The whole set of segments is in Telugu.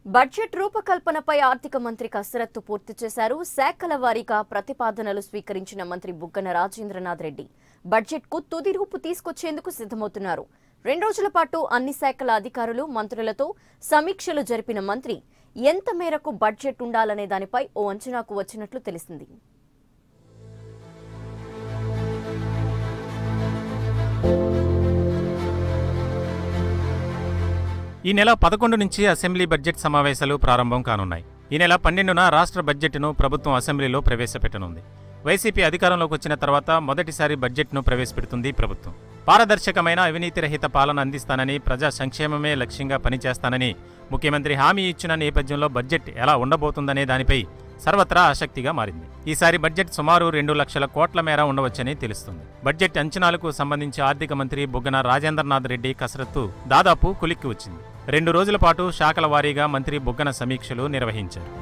బడ్జెట్ రూపకల్పనపై ఆర్థిక మంత్రి కసరత్తు పూర్తి చేశారు శాఖల వారీగా ప్రతిపాదనలు స్వీకరించిన మంత్రి బుగ్గన రాజేంద్రనాథ్ రెడ్డి బడ్జెట్ కు తుది రూపు తీసుకొచ్చేందుకు సిద్ధమవుతున్నారు రెండు రోజుల పాటు అన్ని శాఖల అధికారులు మంత్రులతో సమీక్షలు జరిపిన మంత్రి ఎంత మేరకు బడ్జెట్ ఉండాలనే దానిపై ఓ అంచనాకు వచ్చినట్లు తెలిసింది ఈ నెల పదకొండు నుంచి అసెంబ్లీ బడ్జెట్ సమావేశాలు ప్రారంభం కానున్నాయి ఈ నెల పన్నెండున రాష్ట్ర బడ్జెట్ను ప్రభుత్వం అసెంబ్లీలో ప్రవేశపెట్టనుంది వైసీపీ అధికారంలోకి వచ్చిన తర్వాత మొదటిసారి బడ్జెట్ను ప్రవేశపెడుతుంది ప్రభుత్వం పారదర్శకమైన అవినీతి రహిత పాలన అందిస్తానని ప్రజా సంక్షేమమే లక్ష్యంగా పనిచేస్తానని ముఖ్యమంత్రి హామీ ఇచ్చిన నేపథ్యంలో బడ్జెట్ ఎలా ఉండబోతుందనే దానిపై సర్వత్రా ఆసక్తిగా మారింది ఈసారి బడ్జెట్ సుమారు రెండు లక్షల కోట్ల మేర ఉండవచ్చని తెలుస్తుంది బడ్జెట్ అంచనాలకు సంబంధించి ఆర్థిక మంత్రి బుగ్గన రాజేంద్రనాథ్ రెడ్డి కసరత్తు దాదాపు కులిక్కి వచ్చింది రెండు రోజుల పాటు శాఖల వారీగా మంత్రి బుగ్గన సమీక్షలు నిర్వహించారు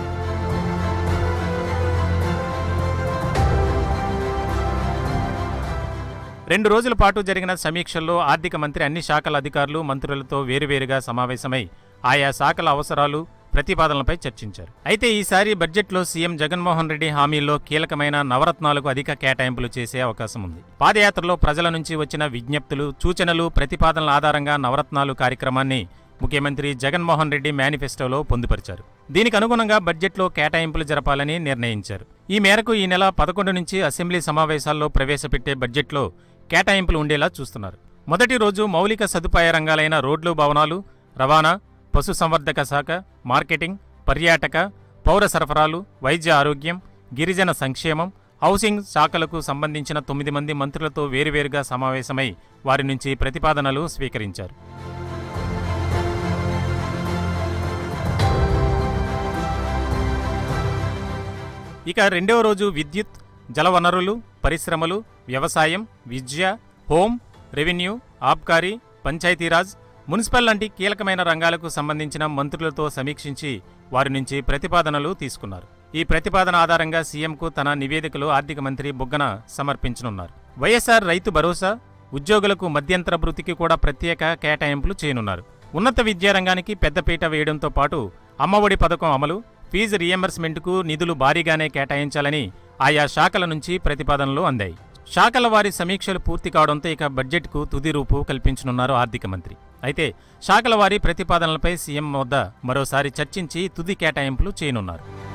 రెండు రోజుల పాటు జరిగిన సమీక్షల్లో ఆర్థిక మంత్రి అన్ని శాఖల అధికారులు మంత్రులతో వేరువేరుగా సమావేశమై ఆయా శాఖల అవసరాలు ప్రతిపాదనలపై చర్చించారు అయితే ఈసారి బడ్జెట్లో సీఎం జగన్మోహన్ రెడ్డి హామీల్లో కీలకమైన నవరత్నాలకు అధిక కేటాయింపులు చేసే అవకాశం ఉంది పాదయాత్రలో ప్రజల నుంచి వచ్చిన విజ్ఞప్తులు సూచనలు ప్రతిపాదనల ఆధారంగా నవరత్నాలు కార్యక్రమాన్ని ముఖ్యమంత్రి జగన్మోహన్ రెడ్డి మేనిఫెస్టోలో పొందుపరిచారు దీనికి అనుగుణంగా బడ్జెట్లో కేటాయింపులు జరపాలని నిర్ణయించారు ఈ మేరకు ఈ నెల పదకొండు నుంచి అసెంబ్లీ సమావేశాల్లో ప్రవేశపెట్టే బడ్జెట్లో కేటాయింపులు ఉండేలా చూస్తున్నారు మొదటి రోజు మౌలిక సదుపాయ రంగాలైన రోడ్లు భవనాలు రవాణా పశుసంవర్ధక శాఖ మార్కెటింగ్ పర్యాటక పౌర సరఫరాలు వైద్య ఆరోగ్యం గిరిజన సంక్షేమం హౌసింగ్ శాఖలకు సంబంధించిన తొమ్మిది మంది మంత్రులతో వేరువేరుగా సమావేశమై వారి నుంచి ప్రతిపాదనలు స్వీకరించారు ఇక రెండవ రోజు విద్యుత్ జలవనరులు పరిశ్రమలు వ్యవసాయం విద్య హోం రెవెన్యూ ఆబ్కారీ పంచాయతీరాజ్ మున్సిపల్ లాంటి కీలకమైన రంగాలకు సంబంధించిన మంత్రులతో సమీక్షించి వారి నుంచి ప్రతిపాదనలు తీసుకున్నారు ఈ ప్రతిపాదన ఆధారంగా సీఎంకు తన నివేదికలు ఆర్థిక మంత్రి బుగ్గన సమర్పించనున్నారు వైఎస్ఆర్ రైతు భరోసా ఉద్యోగులకు మధ్యంతర భృతికి కూడా ప్రత్యేక కేటాయింపులు చేయనున్నారు ఉన్నత విద్యారంగానికి పెద్దపీట వేయడంతో పాటు అమ్మఒడి పథకం అమలు ఫీజు రియంబర్స్మెంట్కు నిధులు భారీగానే కేటాయించాలని ఆయా శాఖల నుంచి ప్రతిపాదనలు అందాయి శాఖల వారి సమీక్షలు పూర్తి కావడంతో ఇక బడ్జెట్కు తుది రూపు కల్పించనున్నారు ఆర్థిక మంత్రి అయితే శాఖల వారి ప్రతిపాదనలపై సీఎం వద్ద మరోసారి చర్చించి తుది కేటాయింపులు చేయనున్నారు